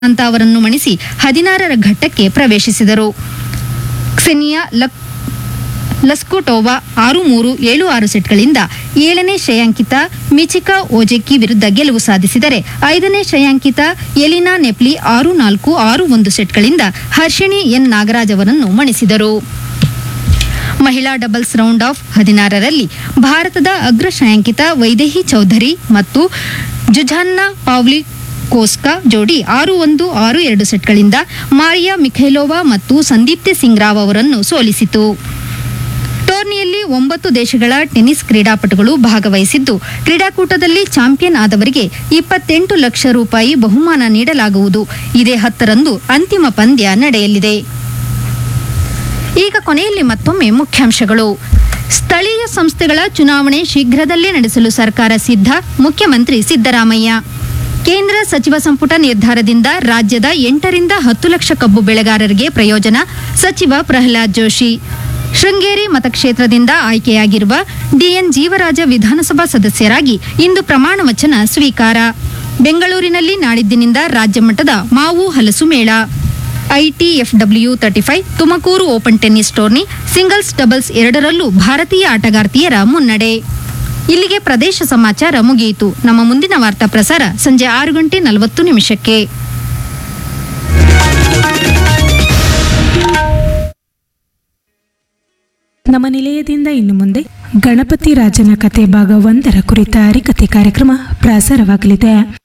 ಅಂತ ಅವರನ್ನು ಮಣಿಸಿ ಹದಿನಾರರ ಘಟ್ಟಕ್ಕೆ ಪ್ರವೇಶಿಸಿದರು ಕ್ಸೆನಿಯಾ ಲಕ್ ಲಸ್ಕೋಟೋವಾ ಆರು ಮೂರು ಏಳು ಆರು ಸೆಟ್ಗಳಿಂದ ಏಳನೇ ಶ್ರೇಯಾಂಕಿತ ಮಿಚಿಕಾ ಓಜೆಕ್ಕಿ ವಿರುದ್ಧ ಗೆಲುವು ಸಾಧಿಸಿದರೆ ಐದನೇ ಶ್ರೇಯಾಂಕಿತ ಎಲಿನಾ ನೆಪ್ಲಿ ಆರು ನಾಲ್ಕು ಆರು ಒಂದು ಸೆಟ್ಗಳಿಂದ ಹರ್ಷಿಣಿ ಎನ್ ನಾಗರಾಜ್ ಅವರನ್ನು ಮಣಿಸಿದರು ಮಹಿಳಾ ಡಬಲ್ಸ್ ರೌಂಡ್ ಆಫ್ ಹದಿನಾರರಲ್ಲಿ ಭಾರತದ ಅಗ್ರ ಶ್ರೇಯಾಂಕಿತ ವೈದೇಹಿ ಚೌಧರಿ ಮತ್ತು ಜುಜಾನ್ನ ಪಾವ್ಲಿ ಕೋಸ್ಕಾ ಜೋಡಿ ಆರು ಒಂದು ಆರು ಎರಡು ಸೆಟ್ಗಳಿಂದ ಮಾರಿಯಾ ಮಿಖೈಲೋವಾ ಮತ್ತು ಸಂದೀಪ್ತಿ ಸಿಂಗ್ ರಾವ್ ಅವರನ್ನು ಸೋಲಿಸಿತು ಟೂರ್ನಿಯಲ್ಲಿ ಒಂಬತ್ತು ದೇಶಗಳ ಟೆನ್ನಿಸ್ ಕ್ರೀಡಾಪಟುಗಳು ಭಾಗವಹಿಸಿದ್ದು ಕ್ರೀಡಾಕೂಟದಲ್ಲಿ ಚಾಂಪಿಯನ್ ಆದವರಿಗೆ ಇಪ್ಪತ್ತೆಂಟು ಲಕ್ಷ ರೂಪಾಯಿ ಬಹುಮಾನ ನೀಡಲಾಗುವುದು ಇದೇ ಹತ್ತರಂದು ಅಂತಿಮ ಪಂದ್ಯ ನಡೆಯಲಿದೆ ಈಗ ಕೊನೆಯಲ್ಲಿ ಮತ್ತೊಮ್ಮೆ ಮುಖ್ಯಾಂಶಗಳು ಸ್ಥಳೀಯ ಸಂಸ್ಥೆಗಳ ಚುನಾವಣೆ ಶೀಘ್ರದಲ್ಲೇ ನಡೆಸಲು ಸರ್ಕಾರ ಸಿದ್ಧ ಮುಖ್ಯಮಂತ್ರಿ ಸಿದ್ದರಾಮಯ್ಯ ಕೇಂದ್ರ ಸಚಿವ ಸಂಪುಟ ನಿರ್ಧಾರದಿಂದ ರಾಜ್ಯದ ಎಂಟರಿಂದ ಹತ್ತು ಲಕ್ಷ ಕಬ್ಬು ಬೆಳೆಗಾರರಿಗೆ ಪ್ರಯೋಜನ ಸಚಿವ ಪ್ರಹ್ಲಾದ್ ಜೋಶಿ ಶೃಂಗೇರಿ ಮತಕ್ಷೇತ್ರದಿಂದ ಆಯ್ಕೆಯಾಗಿರುವ ಡಿಎನ್ ಜೀವರಾಜ ವಿಧಾನಸಭಾ ಸದಸ್ಯರಾಗಿ ಇಂದು ಪ್ರಮಾಣ ವಚನ ಸ್ವೀಕಾರ ಬೆಂಗಳೂರಿನಲ್ಲಿ ನಾಡಿದ್ದಿನಿಂದ ರಾಜ್ಯ ಮಟ್ಟದ ಮಾವು ಹಲಸು ಮೇಳ ITFW thirty five Tumakuru open tennis tourney singles doubles ಎರಡರಲ್ಲೂ ಭಾರತೀಯ ಆಟಗಾರ್ತಿಯರ ಮುನ್ನಡೆ ಇಲ್ಲಿಗೆ ಪ್ರದೇಶ ಸಮಾಚಾರ ಮುಗಿಯಿತು ನಮ್ಮ ಮುಂದಿನ ವಾರ್ತಾ ಪ್ರಸಾರ ಸಂಜೆ ಆರು ಗಂಟೆ ನಲವತ್ತು ನಿಮಿಷಕ್ಕೆ ನಮ್ಮ ನಿಲಯದಿಂದ ಇನ್ನು ಮುಂದೆ ಗಣಪತಿ ರಾಜನ ಕತೆ ಭಾಗ ಒಂದರ ಕುರಿತ ಹರಿಕತೆ ಕಾರ್ಯಕ್ರಮ ಪ್ರಸಾರವಾಗಲಿದೆ